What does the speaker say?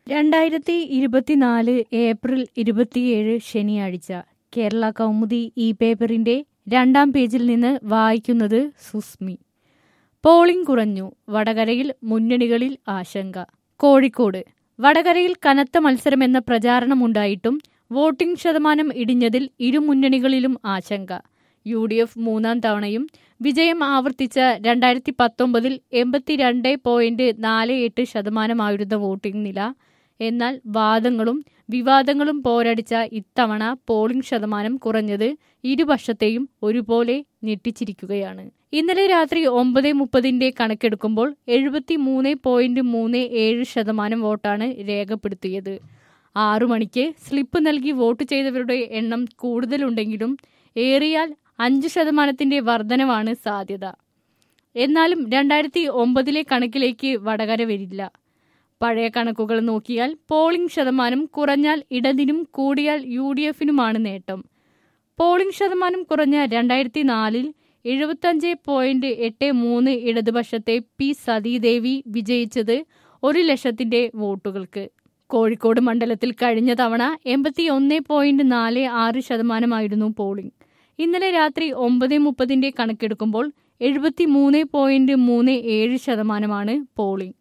രണ്ടായിരത്തി ഇരുപത്തിനാല് ഏപ്രിൽ ഇരുപത്തിയേഴ് ശനിയാഴ്ച കേരള കൗമുദി ഈ പേപ്പറിന്റെ രണ്ടാം പേജിൽ നിന്ന് വായിക്കുന്നത് സുസ്മി പോളിംഗ് കുറഞ്ഞു വടകരയിൽ മുന്നണികളിൽ ആശങ്ക കോഴിക്കോട് വടകരയിൽ കനത്ത മത്സരമെന്ന പ്രചാരണമുണ്ടായിട്ടും വോട്ടിംഗ് ശതമാനം ഇടിഞ്ഞതിൽ ഇരു മുന്നണികളിലും ആശങ്ക യു ഡി എഫ് മൂന്നാം തവണയും വിജയം ആവർത്തിച്ച രണ്ടായിരത്തി പത്തൊമ്പതിൽ എൺപത്തിരണ്ട് പോയിന്റ് നാല് എട്ട് ശതമാനമായിരുന്ന വോട്ടിംഗ് നില എന്നാൽ വാദങ്ങളും വിവാദങ്ങളും പോരടിച്ച ഇത്തവണ പോളിംഗ് ശതമാനം കുറഞ്ഞത് ഇരുപക്ഷത്തെയും ഒരുപോലെ ഞെട്ടിച്ചിരിക്കുകയാണ് ഇന്നലെ രാത്രി ഒമ്പത് മുപ്പതിന്റെ കണക്കെടുക്കുമ്പോൾ എഴുപത്തി മൂന്ന് പോയിന്റ് മൂന്ന് ഏഴ് ശതമാനം വോട്ടാണ് രേഖപ്പെടുത്തിയത് ആറു മണിക്ക് സ്ലിപ്പ് നൽകി വോട്ട് ചെയ്തവരുടെ എണ്ണം കൂടുതലുണ്ടെങ്കിലും ഏറിയാൽ അഞ്ച് ശതമാനത്തിന്റെ വർധനവാണ് സാധ്യത എന്നാലും രണ്ടായിരത്തി ഒമ്പതിലെ കണക്കിലേക്ക് വടകര വരില്ല പഴയ കണക്കുകൾ നോക്കിയാൽ പോളിംഗ് ശതമാനം കുറഞ്ഞാൽ ഇടതിനും കൂടിയാൽ യു ഡി എഫിനുമാണ് നേട്ടം പോളിംഗ് ശതമാനം കുറഞ്ഞ രണ്ടായിരത്തി നാലിൽ എഴുപത്തഞ്ച് പോയിന്റ് എട്ട് മൂന്ന് ഇടതുപക്ഷത്തെ പി സതീദേവി വിജയിച്ചത് ഒരു ലക്ഷത്തിന്റെ വോട്ടുകൾക്ക് കോഴിക്കോട് മണ്ഡലത്തിൽ കഴിഞ്ഞ തവണ എൺപത്തി ഒന്ന് പോയിന്റ് നാല് ആറ് ശതമാനമായിരുന്നു പോളിംഗ് ഇന്നലെ രാത്രി ഒമ്പത് മുപ്പതിന്റെ കണക്കെടുക്കുമ്പോൾ എഴുപത്തി മൂന്ന് പോയിന്റ് മൂന്ന് ഏഴ് ശതമാനമാണ് പോളിംഗ്